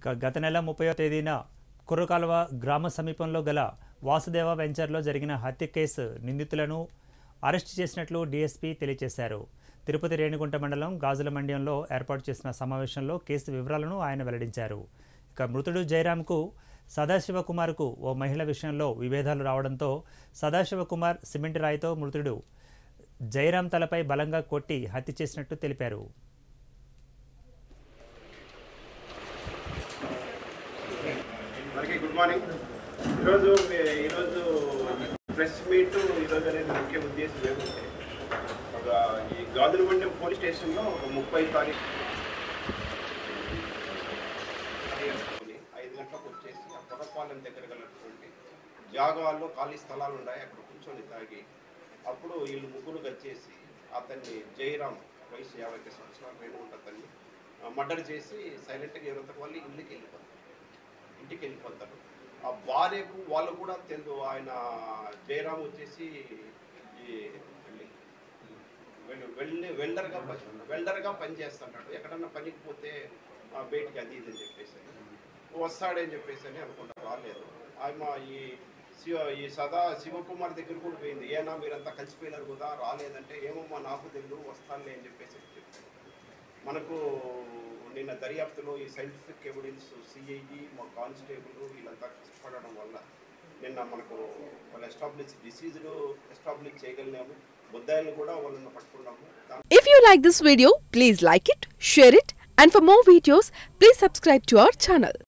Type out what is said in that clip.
ఇక గత నెల ముప్పయో తేదీన కుర్రకాలువ గ్రామ సమీపంలో గల వాసుదేవ వెంచర్లో జరిగిన హత్య కేసు నిందితులను అరెస్ట్ చేసినట్లు డీఎస్పీ తెలియజేశారు తిరుపతి రేణిగుంట మండలం గాజుల మండ్యంలో ఏర్పాటు చేసిన సమావేశంలో కేసు వివరాలను ఆయన వెల్లడించారు ఇక మృతుడు జయరాంకు సదాశివకుమార్కు ఓ మహిళ విషయంలో విభేదాలు రావడంతో సదాశివకుమార్ సిమెంట్ రాయితో మృతుడు జయరాం తలపై బలంగా కొట్టి హత్య చేసినట్టు తెలిపారు అందరికీ గుడ్ మార్నింగ్ ఈరోజు మీ- ఈరోజు ప్రెస్ మీట్ ఈరోజు అనేది ముఖ్య ఉద్దేశం ఏమంటే ఒక ఈ గాజులమండ్యం పోలీస్ స్టేషన్లో ఒక ముప్పై తారీఖు ఐదు గంటలకు వచ్చేసి ఆ పొరపాలెం దగ్గర గలటువంటి జాగాల్లో ఖాళీ స్థలాలు ఉన్నాయి అక్కడ కూర్చొని తాగి అప్పుడు వీళ్ళు ముగ్గురు వచ్చేసి అతన్ని జయరాం వయసు యాభై ఒక్క సంవత్సరాలు రేణుగుంట అతన్ని మర్డర్ చేసి సైలెంట్గా ఎవరంతకు వాళ్ళు ఇల్లుకి వెళ్ళిపోతారు ఇంటికి వెళ్ళిపోతారు ఆ భార్యకు వాళ్ళు కూడా తెలుసు ఆయన జయరాం వచ్చేసి ఈ వెల్- వెళ్ళి వెల్డర్గా పని వెల్డర్గా పని చేస్తుంటాడు ఎక్కడన్నా పనికి పోతే ఆ, బయటికి అది ఇది అని చెప్పేసి వస్తాడని చెప్పేసి అని అనుకుంటా రాలేదు ఆమె ఈ శివ ఈ సదా శివకుమార్ దగ్గర కూడా పోయింది ఏనా మీరంతా కలిసిపోయినారు కదా రాలేదంటే ఏమమ్మా నాకు తెలియదు వస్తానులే అని చెప్పేసి చెప్పారు మనకు నిన్న దర్యాప్తులో ఈ సైంటిఫిక్ ఎవిడెన్స్ సిఐఈ మా కానిస్టేబుల్ వీళ్ళంతా కష్టపడడం వల్ల నిన్న మనకు వాళ్ళు ఎస్టాబ్లిష్ డిసీజ్లు ఎస్టాబ్లిష్ చేయగలిగాము బుద్ధాయిలు కూడా వాళ్ళని పట్టుకున్నాము దాని If you like this video, please like it, share it, and for more videos, please subscribe to our channel.